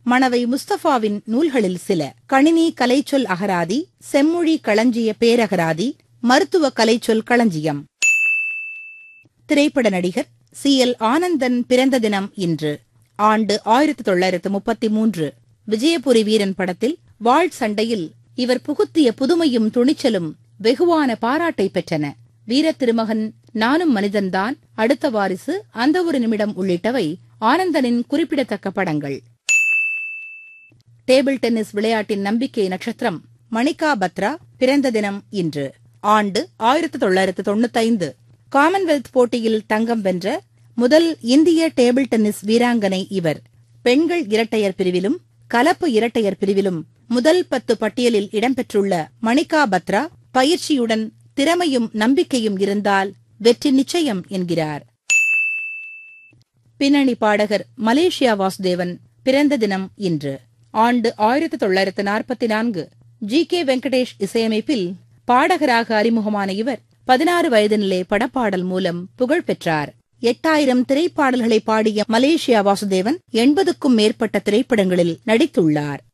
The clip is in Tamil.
மணவை முஸ்தபாவின் நூல்களில் சில கணினி கலைச்சொல் அகராதி செம்மொழி களஞ்சிய பேரகராதி மருத்துவ கலைச்சொல் களஞ்சியம் திரைப்பட நடிகர் சி எல் ஆனந்தன் பிறந்த தினம் இன்று ஆண்டு ஆயிரத்தி தொள்ளாயிரத்து முப்பத்தி மூன்று விஜயபுரி வீரன் படத்தில் வாழ் சண்டையில் இவர் புகுத்திய புதுமையும் துணிச்சலும் வெகுவான பாராட்டை பெற்றன வீர திருமகன் நானும் மனிதன்தான் அடுத்த வாரிசு அந்த ஒரு நிமிடம் உள்ளிட்டவை ஆனந்தனின் குறிப்பிடத்தக்க படங்கள் டேபிள் டென்னிஸ் விளையாட்டின் நம்பிக்கை நட்சத்திரம் மணிகா பத்ரா பிறந்த தினம் இன்று ஆண்டு ஆயிரத்தி தொள்ளாயிரத்து தொண்ணூத்தைந்து காமன்வெல்த் போட்டியில் தங்கம் வென்ற முதல் இந்திய டேபிள் டென்னிஸ் வீராங்கனை இவர் பெண்கள் இரட்டையர் பிரிவிலும் கலப்பு இரட்டையர் பிரிவிலும் முதல் பத்து பட்டியலில் இடம்பெற்றுள்ள மணிகா பத்ரா பயிற்சியுடன் திறமையும் நம்பிக்கையும் இருந்தால் வெற்றி நிச்சயம் என்கிறார் பின்னணி பாடகர் மலேசியா வாசுதேவன் பிறந்த தினம் இன்று ஆண்டு ஆயிரத்தி தொள்ளாயிரத்து நாற்பத்தி நான்கு ஜி கே வெங்கடேஷ் இசையமைப்பில் பாடகராக அறிமுகமான இவர் பதினாறு வயதினிலே படப்பாடல் மூலம் புகழ் பெற்றார் எட்டாயிரம் திரைப்பாடல்களை பாடிய மலேசியா வாசுதேவன் எண்பதுக்கும் மேற்பட்ட திரைப்படங்களில் நடித்துள்ளார்